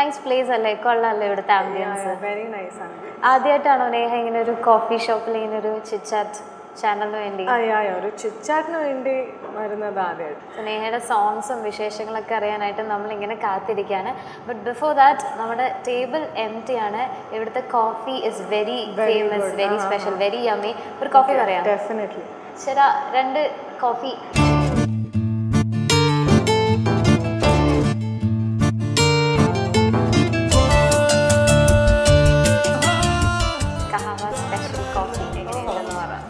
Nice place അല്ലേ കൊള്ളാമല്ലോ ഇവിടുത്തെ ആംബിയൻസ് വെരി നൈസ് ആണ് ആദ്യമായിട്ടാണോ നേഹ ഇങ്ങനെ ഒരു കോഫി ഷോപ്പിൽ ഇങ്ങനെ ഒരു ചിറ്റാറ്റ് ചാനലിന് വേണ്ടി അയ്യായ ഒരു ചിറ്റാറ്റിന് വേണ്ടി വരുന്നത് ആദ്യമായിട്ട് So, നേഹയുടെ സോങ്സും വിശേഷങ്ങളൊക്കെ അറിയാനായിട്ട് നമ്മളിങ്ങനെ കാത്തിരിക്കുകയാണ് ബട്ട് ബിഫോർ ദാറ്റ് നമ്മുടെ ടേബിൾ എം ടി ആണ് ഇവിടുത്തെ coffee is very famous very special very yummy ഒരു കോഫി പറയാം ഡെഫിനറ്റ്ലി ശരാ രണ്ട് കോഫി കഹാവ സ്പെഷ്യൽ കോഫി എങ്ങനെയുണ്ടെന്ന് പറയാം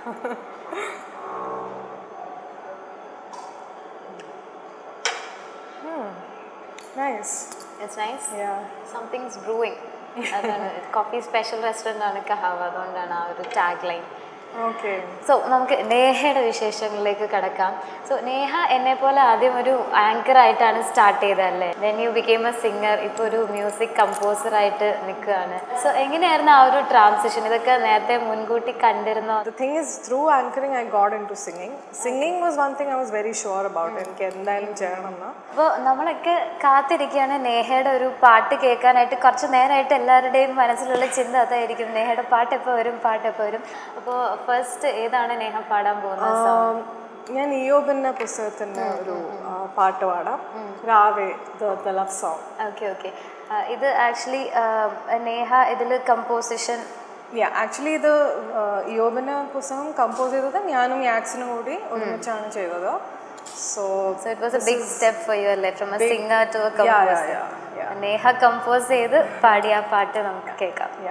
nice it's nice yeah something's brewing അതാണ് കോഫി സ്പെഷ്യൽ റെസ്റ്റോറൻ്റ് ആണ് കഹാവ അതുകൊണ്ടാണ് ആ ഒരു ടാഗ് ലൈൻ ഓക്കെ സോ നമുക്ക് നേഹയുടെ വിശേഷങ്ങളിലേക്ക് കടക്കാം സോ നേഹ എന്നെ പോലെ ആദ്യം ഒരു ആങ്കർ ആയിട്ടാണ് സ്റ്റാർട്ട് ചെയ്തതല്ലേ then you became a singer ഇപ്പോൾ ഒരു മ്യൂസിക് കമ്പോസർ ആയിട്ട് നിൽക്കുകയാണ് സോ എങ്ങനെയായിരുന്നു ആ ഒരു ട്രാൻസിഷൻ ഇതൊക്കെ നേരത്തെ മുൻകൂട്ടി കണ്ടിരുന്നോ The thing is, through anchoring, I got into singing. Singing was one thing I was very sure about. എനിക്ക് എന്തായാലും ചെയ്യണം എന്ന് അപ്പോൾ നമ്മളൊക്കെ കാത്തിരിക്കുകയാണ് നേഹയുടെ ഒരു പാട്ട് കേൾക്കാനായിട്ട് കുറച്ച് നേരമായിട്ട് എല്ലാവരുടെയും മനസ്സിലുള്ള ചിന്ത അതായിരിക്കും നേഹയുടെ പാട്ട് എപ്പോൾ വരും പാട്ട് എപ്പോൾ വരും അപ്പോൾ ഫസ്റ്റ് ഏതാണ് നേഹ പാടാൻ പോകുന്നത് Um, ഞാൻ ഇയോബിന്റെ പുസ്തകത്തിന്റെ ഒരു ആ, പാട്ട് പാടാം രാവേ the love song okay okay ഇത് ആക്ച്വലി നേഹ ഇതിൽ കമ്പോസിഷൻ യാ ആക്ച്വലി ഇത് ആ, ഇയോബിന്റെ പുസ്തകം കമ്പോസ് ചെയ്തത് ഞാനും യാക്സിനും കൂടി ഒരുമിച്ചാണ് ചെയ്തത് so so it was a big step for you അല്ലേ from a singer to a yeah yeah composer yeah yeah Neha compose ചെയ്ത് പാടിയ ആ പാട്ട് നമുക്ക് കേൾക്കാം യാ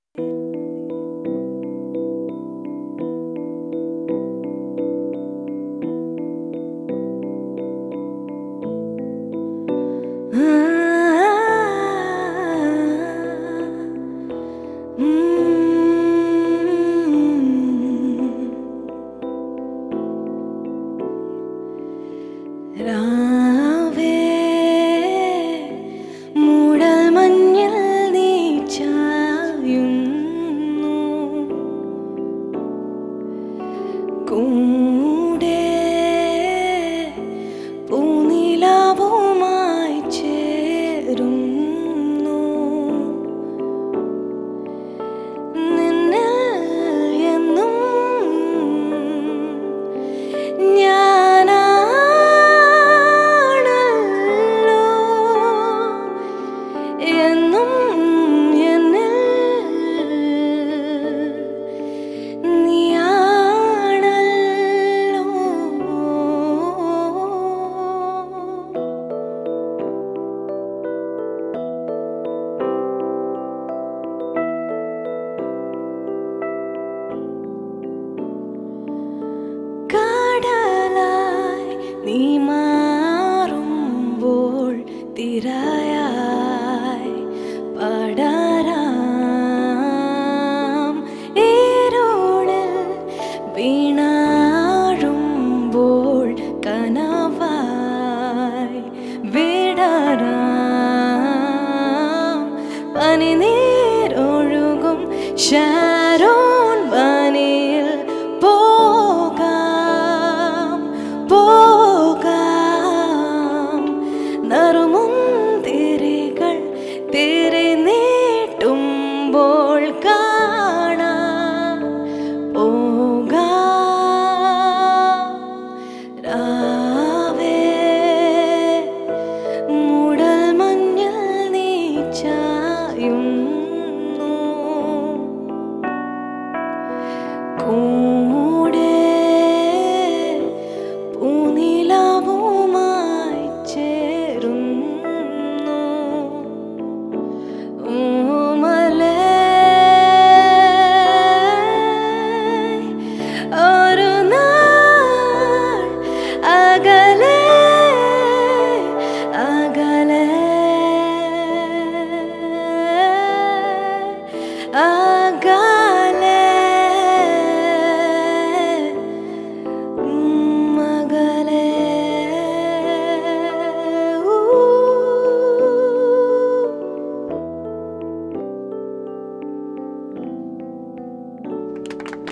രാവേ മൂടൽ മഞ്ഞിൽ നീ ചായുന്നു കൂടെ പൂനിലാവുമായി ചേരുന്നു നിന്നിൽ എന്നും ഞാനാണല്ലോ എന്നും എന്നിൽ നീയാണല്ലോ കടലായി നീ മാറുമ്പോൾ തിരയായി പടരാം ഈരോടിൽ വീണാഴുമ്പോൾ കനവായി വിടരാം പനിനീരൊഴുകും ഷാരോൺ പനിയിൽ പോകാം പോകാം നറുമുന്തിരികൾ തിരി നീട്ടുമ്പോൾ കാണാം പോകാം രാവേ മൂടൽ മഞ്ഞിൽ നീ ചായുന്നു കൂടെ പൂനിലാവുമായി ചേരുന്നു ഓമലേ ഒരു നാൾ അകലെ അകലെ അകലെ മകളെ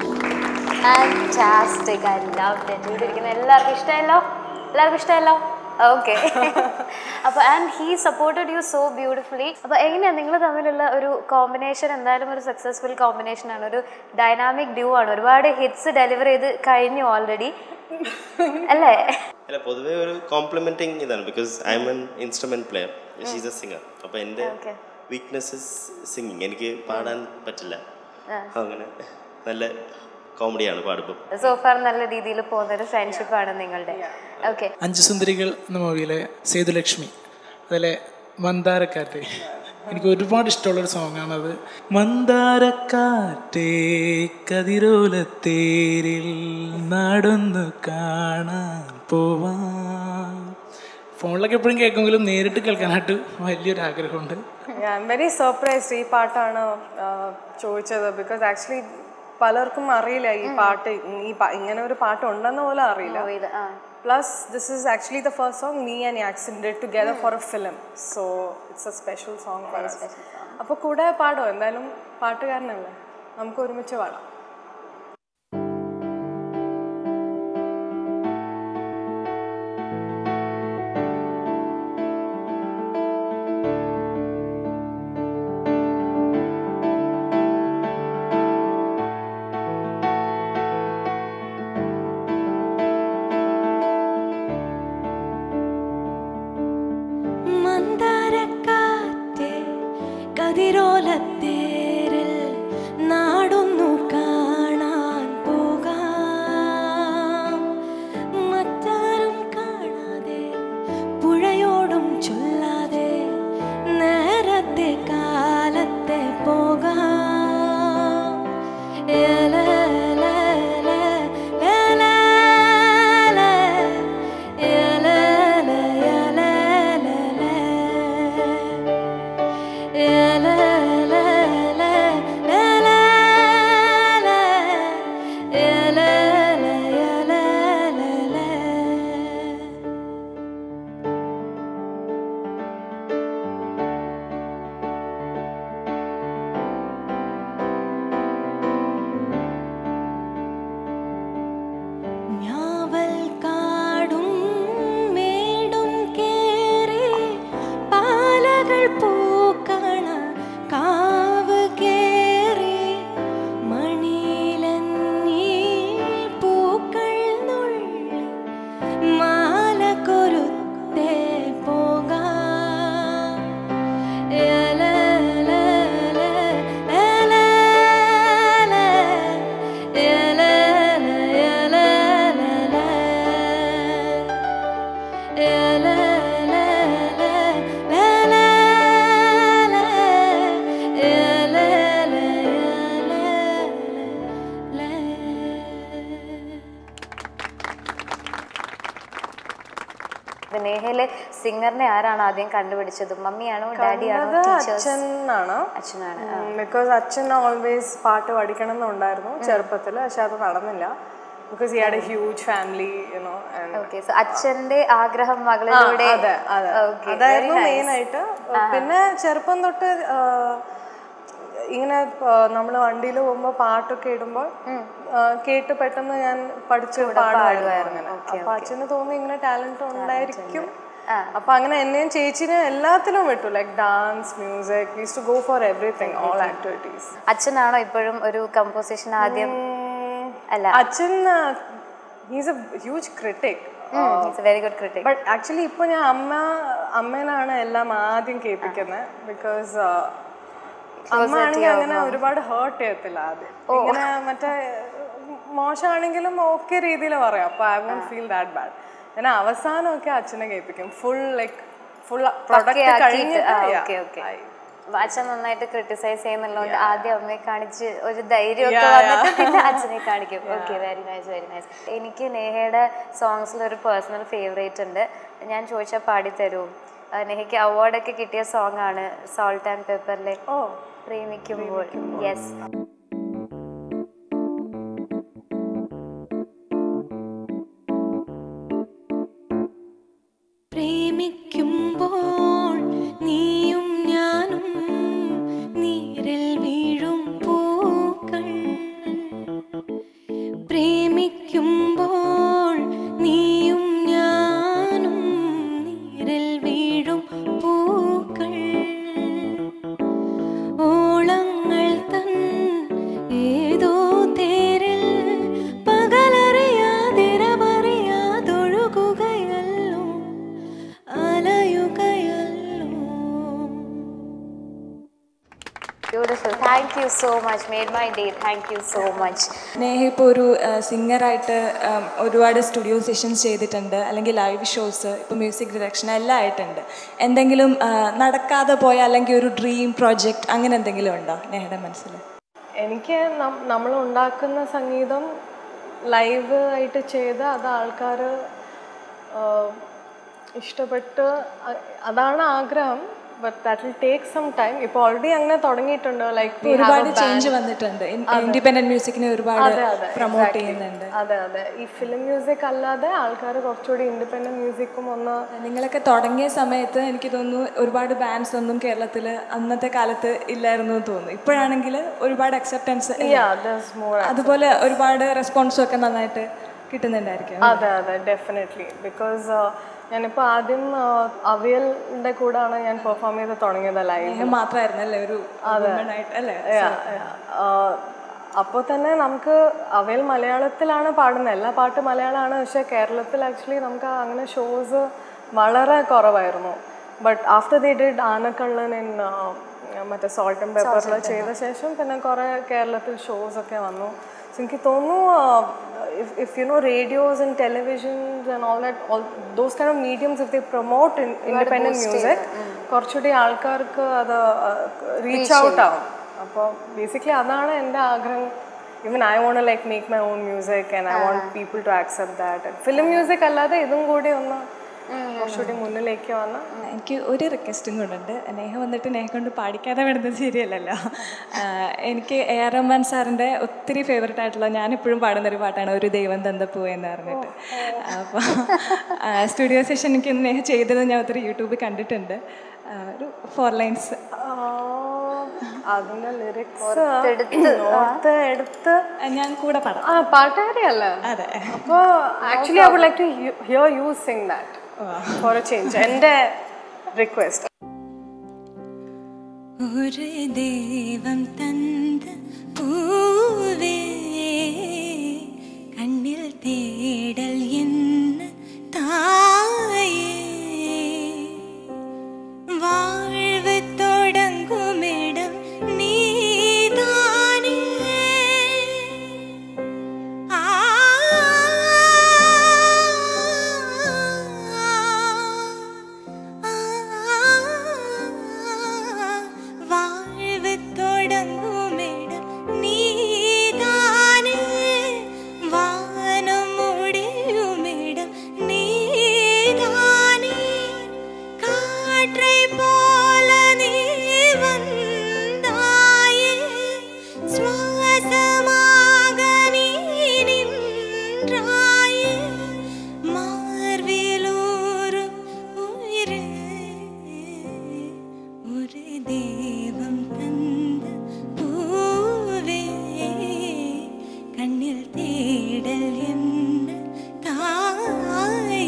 ഫാന്റാസ്റ്റിക് ഐ ലവ് ഇവിടെ ഇരിക്കുന്ന എല്ലാവർക്കും ഇഷ്ടമല്ലോ എല്ലാവർക്കും ഇഷ്ടമല്ലോ ഓക്കെ അപ്പോൾ and he supported you so beautifully അപ്പോൾ എങ്ങനെയാണ് നിങ്ങൾ തമ്മിലുള്ള ഒരു കോമ്പിനേഷൻ എന്തായാലും ഒരു സക്സസ്ഫുൾ കോമ്പിനേഷൻ ആണ് ഒരു ഡൈനാമിക് ഡ്യൂ ആണ് ഒരുപാട് ഹിറ്റ്സ് ഡെലിവർ ചെയ്ത് കഴിഞ്ഞു ഓൾറെഡി അല്ലേ അല്ല പൊതുവേ ഒരു കോംപ്ലിമെന്റിങ് ഇതാണ് because I'm an instrument player she's a singer അപ്പോൾ എൻ്റെ Okay. വീക്ക്നെസ് സിംഗിങ് എനിക്ക് പാടാൻ പറ്റില്ല അങ്ങനെ നല്ല കോമഡിയാണ് പാടുമ്പോൾ സോഫാർ നല്ല രീതിയിൽ പോകുന്ന ഒരു ഫ്രണ്ട്ഷിപ്പാണ് നിങ്ങളുടെ ഓക്കെ അഞ്ച് സുന്ദരികൾ എന്ന മൂവിയിലെ സേതുലക്ഷ്മി അതിലെ മന്ദാരക്കാറ്റ് എനിക്ക് ഒരുപാട് ഇഷ്ടമുള്ളൊരു സോങ്ങാണത് മന്ദാരക്കാറ്റേ കതിരോലത്തേരിൽ നാടൊന്നു കാണാൻ പോവാം ഫോണിലൊക്കെ എപ്പോഴും കേൾക്കുമെങ്കിലും നേരിട്ട് കേൾക്കാനായിട്ട് വലിയൊരു ആഗ്രഹമുണ്ട് ഐ എം വെരി സർപ്രൈസ്ഡ് ഈ പാട്ടാണ് ആ, ചോദിച്ചത് ബിക്കോസ് ആക്ച്വലി പലർക്കും അറിയില്ല ഈ പാട്ട് ഈ പ- ഇങ്ങനെ ഒരു പാട്ട് ഉണ്ടെന്ന് പോലും അറിയില്ല ആ plus this is actually the first song me and ആക്സിൻ did together for a film so it's a special song for അപ്പോൾ കൂടെ പാടോ എന്തായാലും പാട്ടുകാരനല്ലേ നമുക്ക് ഒരുമിച്ച് പാടാം മന്ദാരക്കാറ്റേ കതിരോലത്തേരിൽ നാടൊന്നു കാണാൻ പോകാം മറ്റാരും കാണാതെ പുഴയോടും ചൊല്ലാതെ നേരത്തെ കാലത്തെ പോകാം ഏലേലേ, ഏലേലേ, ഏലേലേ, ഏലേലേ. ഞാവൽ കാടും മേടും കേറി പാലകൾ പൂക്കണ കാവ് കേറി മണിയിലഞ്ഞി പൂക്കൾ നുള്ളി മാല കൊരുത്തേ പോകാം ഏലേലേ, ഏലേലേ, ഏലേലേ, ഏലേലേ. നേഹയിലെ സിംഗറിനെ ആരാണ് ആദ്യം കണ്ടുപിടിച്ചത് മമ്മിയാണോ ഡാഡിയാണോ അത് ടീച്ചേഴ്സ് അച്ഛനാണ് അച്ഛനാണ് ബിക്കോസ് അച്ഛൻ ഓൾവേസ് പാട്ട് പഠിക്കണം എന്നുണ്ടായിരുന്നു ചെറുപ്പത്തിൽ പക്ഷെ അത് നടന്നില്ല because he had a huge family you know okay so അച്ഛന്റെ ആഗ്രഹം മകളിലൂടെ അതെ അതെ Okay, അതായിരുന്നു very nice. മെയിൻ ആയിട്ട് പിന്നെ ചെറുപ്പം തൊട്ട് ആ, ഇങ്ങനെ നമ്മൾ വണ്ടിയിൽ പോകുമ്പോൾ പാട്ടൊക്കെ ഇടുമ്പോൾ ആ, കേട്ട് പെട്ടെന്ന് ഞാൻ പഠിച്ച് പാടുമായിരുന്നു അങ്ങനെ അപ്പൊ അച്ഛന് തോന്നി ഇങ്ങനെ ടാലന്റ് ഉണ്ടായിരിക്കും അപ്പൊ അങ്ങനെ എന്നെയും ചേച്ചിനെ എല്ലാത്തിലും വിട്ടു like dance music used to go for everything all activities അച്ഛനാണോ ഇപ്പോഴും ഒരു കമ്പോസിഷൻ ആദ്യം അല്ല അച്ഛൻ he's a huge critic very good critic but actually ഇപ്പൊ ഞാൻ അമ്മ അമ്മേനാണ് എല്ലാം ആദ്യം കേൾപ്പിക്കുന്നത് ബിക്കോസ് അമ്മ ആണെങ്കിൽ അങ്ങനെ ഒരുപാട് ഹേർട്ട് ചെയ്യത്തില്ല ആദ്യം ഇങ്ങനെ മറ്റേ മോശമാണെങ്കിലും ഓക്കെ രീതിയിൽ പറയാം അപ്പൊ I won't feel that bad ഞാൻ അവസാനമൊക്കെ അച്ഛനെ കേൾപ്പിക്കും full like full product okay okay അച്ഛൻ നന്നായിട്ട് ക്രിട്ടിസൈസ് ചെയ്യുന്നുള്ളതുകൊണ്ട് ആദ്യം അമ്മയെ കാണിച്ച് ഒരു ധൈര്യമൊക്കെ വന്നിട്ട് പിന്നെ അച്ഛനെ കാണിക്കും okay very nice very nice എനിക്ക് നേഹയുടെ സോങ്സിൽ ഒരു പേഴ്സണൽ ഫേവറേറ്റ് ഉണ്ട് ഞാൻ ചോദിച്ചാൽ പാടിത്തരൂ ആ, നെഹയ്ക്ക് അവാർഡൊക്കെ കിട്ടിയ സോങ് ആണ് സോൾട്ട് ആൻഡ് പേപ്പറിലെ ഓ പ്രേമിക്കുമ്പോൾ യെസ് പ്രേമിക്കുമ്പോൾ നീയും ഞാനും നീരിൽ വീഴും പൂക്കൾ പ്രേമിക്കുമ്പോൾ നീയും ഞാനും beautiful thank you so much made my day thank you so much Neha ഇപ്പോൾ ഒരു സിംഗറായിട്ട് ഒരുപാട് സ്റ്റുഡിയോ സെഷൻസ് ചെയ്തിട്ടുണ്ട് അല്ലെങ്കിൽ ലൈവ് ഷോസ് ഇപ്പോൾ മ്യൂസിക് ഡയറക്ഷൻ എല്ലാം ആയിട്ടുണ്ട് എന്തെങ്കിലും ആ, നടക്കാതെ പോയ അല്ലെങ്കിൽ ഒരു ഡ്രീം പ്രോജക്റ്റ് അങ്ങനെ എന്തെങ്കിലും ഉണ്ടോ നേഹയുടെ മനസ്സിൽ എനിക്ക് നമ്മൾ ഉണ്ടാക്കുന്ന സംഗീതം ലൈവ് ആയിട്ട് ചെയ്ത് അത് ആൾക്കാർ ഇഷ്ടപ്പെട്ട് അ- അതാണ് ആഗ്രഹം but that will take some time ഇപ്പോൾ ഓൾറെഡി അങ്ങനെ തുടങ്ങിയിട്ടുണ്ട് ലൈക്ക് ഒരുപാട് ചേഞ്ച് വന്നിട്ടുണ്ട് ഇൻഡിപെൻഡന്റ് മ്യൂസിക്കിനെ ഒരുപാട് അതെ, അതെ, പ്രൊമോട്ട് exactly. ചെയ്യുന്നുണ്ട് അതെ അതെ ഈ ഫിലിം മ്യൂസിക് അല്ലാതെ ആൾക്കാർ കുറച്ചുകൂടി ഇൻഡിപെൻഡന്റ് മ്യൂസിക്കും ഒന്ന് നിങ്ങളൊക്കെ തുടങ്ങിയ സമയത്ത് എനിക്ക് തോന്നുന്നു ഒരുപാട് ബാൻഡ്സ് ഒന്നും കേരളത്തിൽ അന്നത്തെ കാലത്ത് ഇല്ലായിരുന്നു എന്ന് തോന്നുന്നു ഇപ്പോഴാണെങ്കിൽ ഒരുപാട് അക്സെപ്റ്റൻസ് Yeah, there's more അതുപോലെ ഒരുപാട് റെസ്പോൺസും ഒക്കെ നന്നായിട്ട് കിട്ടുന്നുണ്ടായിരിക്കും അതെ അതെ ഡെഫിനറ്റ്ലി ബിക്കോസ് ഞാനിപ്പോൾ ആദ്യം അവിയലിൻ്റെ കൂടാണ് ഞാൻ പെർഫോം ചെയ്ത് തുടങ്ങിയത് ലൈവ് സ്നേഹം മാത്രമായിരുന്നു അല്ലേ ഒരു woman ആയിട്ട് അല്ലേ അപ്പോൾ തന്നെ നമുക്ക് അവയിൽ മലയാളത്തിലാണ് പാടുന്നത് എല്ലാ പാട്ട് മലയാളമാണ് പക്ഷേ കേരളത്തിൽ ആക്ച്വലി നമുക്ക് അങ്ങനെ ഷോസ് വളരെ കുറവായിരുന്നു but after they did Aanakallan in മറ്റേ സോൾട്ട് ആൻഡ് പേപ്പറിൽ ചെയ്ത ശേഷം പിന്നെ കുറേ കേരളത്തിൽ ഷോസ് ഒക്കെ വന്നു So എനിക്ക് തോന്നുന്നു if you know radios and televisions and all that all those kind of mediums if they promote independent music കുറച്ചുകൂടി ആൾക്കാർക്ക് അത് റീച്ച് ഔട്ട് ആവും അപ്പോൾ ബേസിക്കലി അതാണ് എൻ്റെ ആഗ്രഹം even I want like make my own music and I want people to accept that film music അല്ലാതെ ഇതും കൂടി ഒന്ന് കുറച്ചുകൂടി മുന്നിലേക്ക് വന്ന് എനിക്ക് ഒരു റിക്വസ്റ്റും കൂടെ ഉണ്ട് നേഹ വന്നിട്ട് നേഹ കൊണ്ട് പാടിക്കാതെ വിടുന്നത് ശരിയല്ലല്ലോ ആ, എനിക്ക് എ ആർ റഹ്മാൻ സാറിൻ്റെ ഒത്തിരി ഫേവററ്റ് ആയിട്ടുള്ള ഞാനിപ്പോഴും പാടുന്നൊരു പാട്ടാണ് ഒരു ദൈവം തന്നപ്പൂ എന്ന് പറഞ്ഞിട്ട് അപ്പോൾ സ്റ്റുഡിയോ സെഷൻ എനിക്ക് നേഹ ചെയ്തത് ഞാൻ ഒത്തിരി യൂട്യൂബിൽ കണ്ടിട്ടുണ്ട് ആ, ഒരു ഫോർ ലൈൻസ് അതിൻ്റെ ലിറിക്സ് ഓർത്ത് എടുത്ത് ഞാൻ കൂടെ പാടാം ആ പാട്ടുകാരിയല്ല അതെ അപ്പോൾ actually I would like to hear you sing that for a change എൻ്റെ റിക്വസ്റ്റ് ഒരു ദൈവം തന്ന പൂവേ കണ്ണിൽ തേടൽ എന്ന് തായേ வாழ்வு தொடங்குமிடம் நீதானே ஆ வாழ்வு தொடங்குமிடம் நீதானே வானம் முடியுமிடம் நீதானே காற்றை போல நீ வந்தாயே சுவாசமாக நீ நின்றாயே மார்பிலூரும் உயிரே ஒரு தெய்வம் தந்த பூவே கண்ணில் தேடல் என்ன தாயே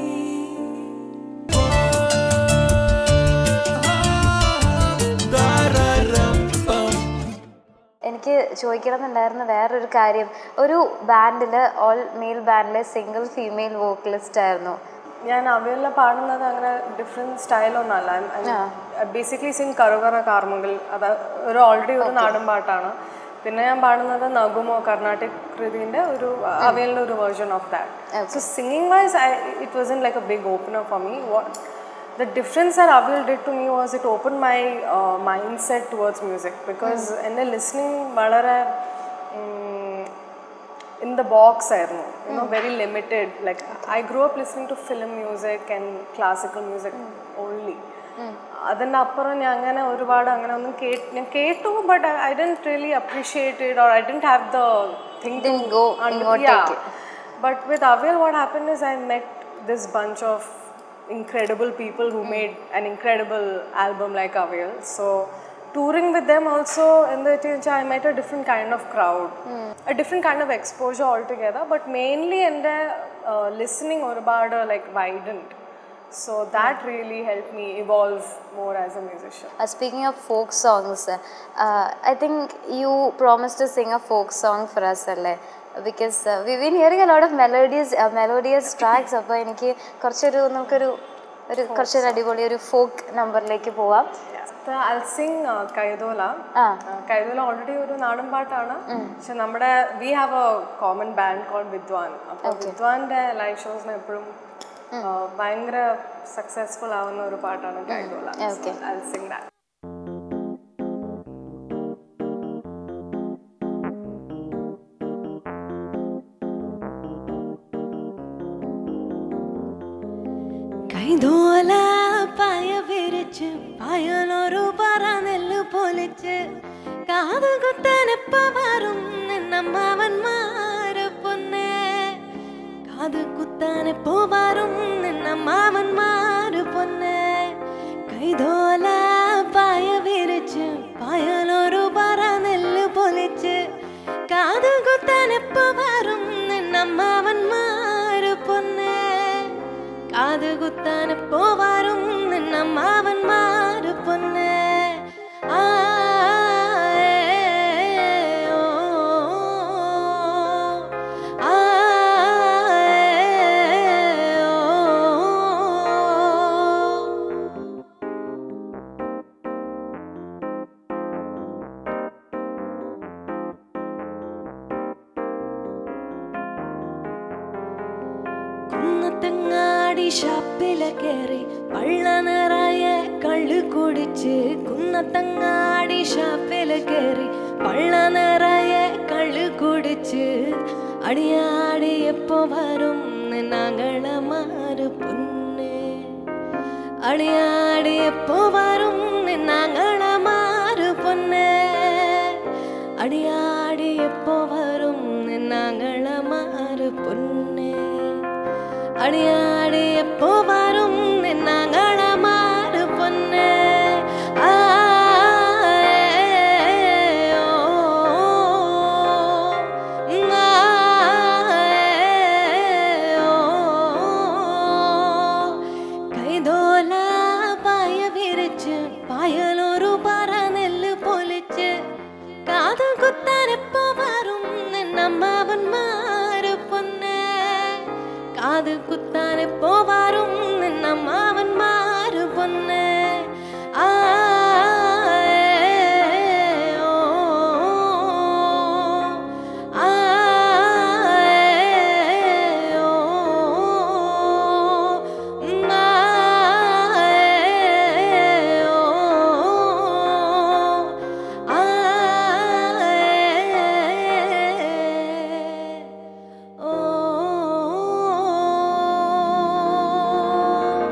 എനിക്ക് ചോദിക്കണം എന്നുണ്ടായിരുന്ന വേറൊരു കാര്യം ഒരു ബാൻഡിൽ ഓൾ മെയിൽ ബാൻഡിലെ സിംഗിൾ ഫീമെയിൽ വോക്കലിസ്റ്റ് ആയിരുന്നു ഞാൻ അവയെല്ലാം പാടുന്നത് അങ്ങനെ ഡിഫറെൻറ്റ് സ്റ്റൈലൊന്നല്ല ബേസിക്കലി സിംഗ് കറുകറ കാർമുകിൽ അത് ഒരു ഓൾറെഡി ഒരു നാടൻ പാട്ടാണ് പിന്നെ ഞാൻ പാടുന്നത് നഗുമോ കർണാട്ടിക് കൃതിൻ്റെ ഒരു അവയലിൻ്റെ ഒരു version of that so singing wise I it was in like a big opener for me what the difference that Avil did to me was it opened my uh, mindset towards music because എൻ്റെ listening വളരെ ഉം, in the box ആയിരുന്നു you know very limited like I grew up listening to film music and classical music only അതിൻ്റെ അപ്പുറം ഞാൻ അങ്ങനെ ഒരുപാട് അങ്ങനെ ഒന്നും കേട്ട് ഞാൻ കേട്ടു but I didn't really appreciate it or I didn't have the thing to go ഇങ്ങോട്ടേക്ക്. But with Avil, what happened is I met this bunch of incredible people who made an incredible album like Avil. So touring with them also in the TNC, I met a different kind of crowd, a different kind of exposure altogether. But mainly in the uh, listening or about uh, like widened. So that really helped me evolve more as a musician. Uh, speaking of folk songs, uh, I think you promised to sing a folk song for us, അല്ലേ because we been hearing a lot of melodious melodious tracks അപ്പോൾ എനിക്ക് കുറച്ചൊരു നമുക്കൊരു ഒരു കുറച്ചൊരു അടിപൊളി ഒരു folk നമ്പറിലേക്ക് പോവാം ഐ സിംഗ് കൈതോല ആ. കൈതോല ഓൾറെഡി ഒരു നാടൻ പാട്ടാണ് പക്ഷെ നമ്മുടെ we have a common band call Vidwan അപ്പോൾ വിദ്വാന്റെ ലൈവ് ഷോസിന് എപ്പോഴും ഭയങ്കര സക്സസ്ഫുൾ ആവുന്ന ഒരു പാട്ടാണ് കൈതോല Okay. ഐ സിംഗ് ദാറ്റ് കൈതോല പായ വിരിച്ച് പായലൊരു പറ നെല്ല് പൊലിച്ച് കാത് കുത്താനെപ്പ വരും നിന്നമ്മാവന്മാര് പൊന്നെ കാത് കുത്താനെപ്പോ വരും നിന്നമ്മാവന്മാര് പൊന്നെ കൈതോല പായ വിരിച്ച് പായലൊരു പറ നെല്ല് പൊലിച്ച് കാത് കുത്താനെപ്പ വരും നിന്നമ്മാവന്മാര് പൊന്നെ കാത് കുത്താൻ പോവാറും നിന്നമ്മാവന്മാര് പൊന്നെ ആ, ഏ, ഓ, ആ, ഏ, ഓ. കുന്നത്തങ്ങാടി ഷാപ്പില് കയറി പള്ള നിറയെ കള്ളു കുടിച്ച് കുന്നത്തങ്ങാടി ഷാപ്പില് കയറി പള്ള നിറയെ കള്ളു കുടിച്ച് അടിയാടി എപ്പോ വരും നാങ്ങളമാര് പൊന്നെ അടിയാടി എപ്പോ വരും നാങ്ങളമാര് പൊന്നെ അടിയാടി എപ്പോ വരും നാങ്ങളമാര് പൊന്നെ അടിയാടി എപ്പോ വരും നാങ്ങളമാര് പൊന്നെ ആ, ഏ, ഓ, ആ, ഏ, ഓ. കൈതോല പായ വിരിച്ച് പായലൊരു പറ നെല്ല് പൊലിച്ച് കാത് കുത്താനെപ്പോ വരും നിന്നമ്മാവന്മാര് പൊന്നെ കാത് കുത്താനെപ്പോ വരും നിന്നമ്മാവന്മാര് പൊന്നെ ആ, ഏ, ഓ, ആ, ഏ, ഓ, ആ, ഏ, ഓ, ആ, ഏ, ഓ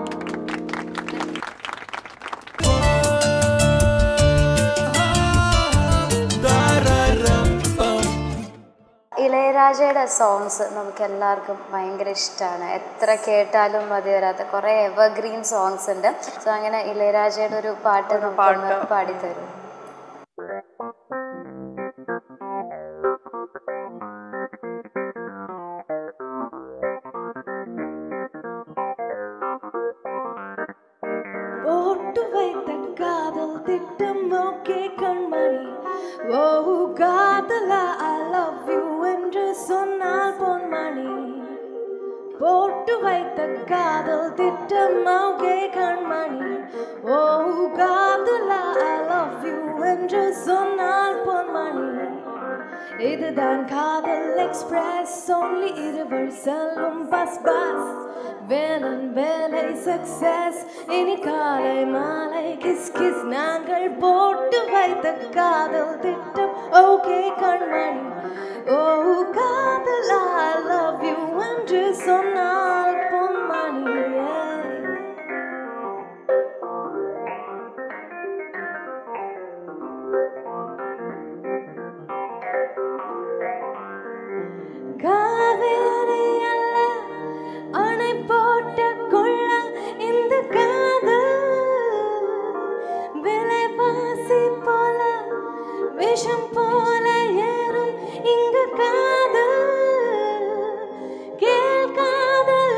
ഇളയരാജയുടെ സോങ്സ് നമുക്ക് എല്ലാവർക്കും ഭയങ്കര ഇഷ്ടമാണ് എത്ര കേട്ടാലും മതി വരാത്ത കുറേ എവർഗ്രീൻ സോങ്സ് ഉണ്ട് സോ അങ്ങനെ ഇളയരാജയുടെ ഒരു പാട്ട് നമുക്കൊന്ന് പാടിത്തരും போட்டு வைத்த காதல் திட்டம் ஓகே கண்மணி ஓ காதலா ஐ லவ் யூ என்று சொன்னால் பொன்மணி போட்டு வைத்த காதல் திட்டம் ஓகே கண்மணி ஓ காதலா ஐ லவ் யூ என்று சொன்னால் பொன்மணி இதுதான் காதல் எக்ஸ்பிரஸ் only இருவர் செல்லும் பஸ் பஸ் வேலன் வேலை சக்சஸ் இனி காலை மாலை கிஸ் கிஸ் நாங்கள் போட்டு வைத்த காதல் திட்டம் ஓகே கண்மணி ஓ காதல் ஐ லவ் யூ என்று சொன்னால் பொன்மணி காவேரி அல்ல அணை போட்ட கொள்ள இந்த காதல் விலைவாசி போல விஷம் போல ஏறும் இங்கு காதல் கேள் காதல்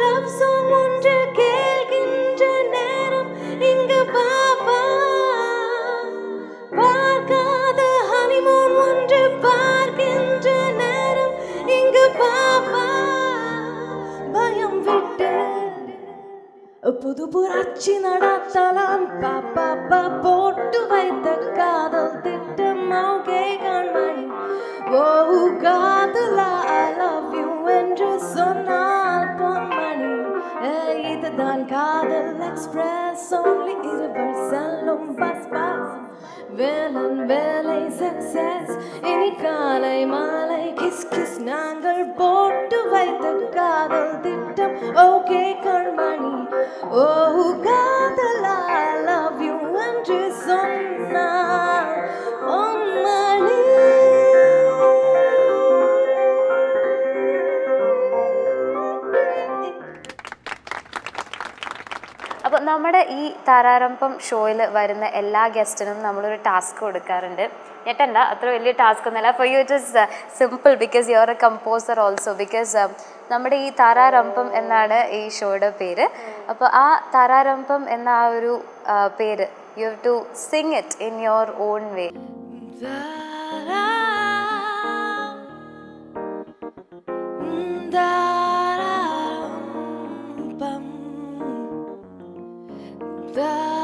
புதுபுராட்சி நடாத்தலாம் பாப்பா போட்டு வைத்த காதல் திட்டம் ஓகே கண்மணி ஓ காதலா ஐ லவ் யூ என்று சொன்னால் பொன்மணி ஏய், இதுதான் காதல் எக்ஸ்பிரஸ் only இருவர் செல்லும் பஸ் பஸ் வேலன் வேலை சக்சஸ் இனி காலை மாலை கிஸ் கிஸ் நாங்கள் போட்டு வைத்த காதல் திட்டம் ஓகே கண்மணி ஓ காதலா லவ் யூ என்று சொன்னார் பொன்மணி അപ്പോൾ നമ്മുടെ ഈ താരാരംഭം ഷോയിൽ വരുന്ന എല്ലാ ഗസ്റ്റിനും നമ്മളൊരു ടാസ്ക് കൊടുക്കാറുണ്ട് ഞെട്ടണ്ട അത്ര വലിയ ടാസ്ക് ഒന്നുമല്ല for you it simple because you are a composer also because നമ്മുടെ ഈ താരാരംഭം എന്നാണ് ഈ ഷോയുടെ പേര് അപ്പോൾ ആ താരാരംഭം എന്ന ആ ഒരു ആ, പേര് you have to sing it in your own way Da-da-dum, bum. Da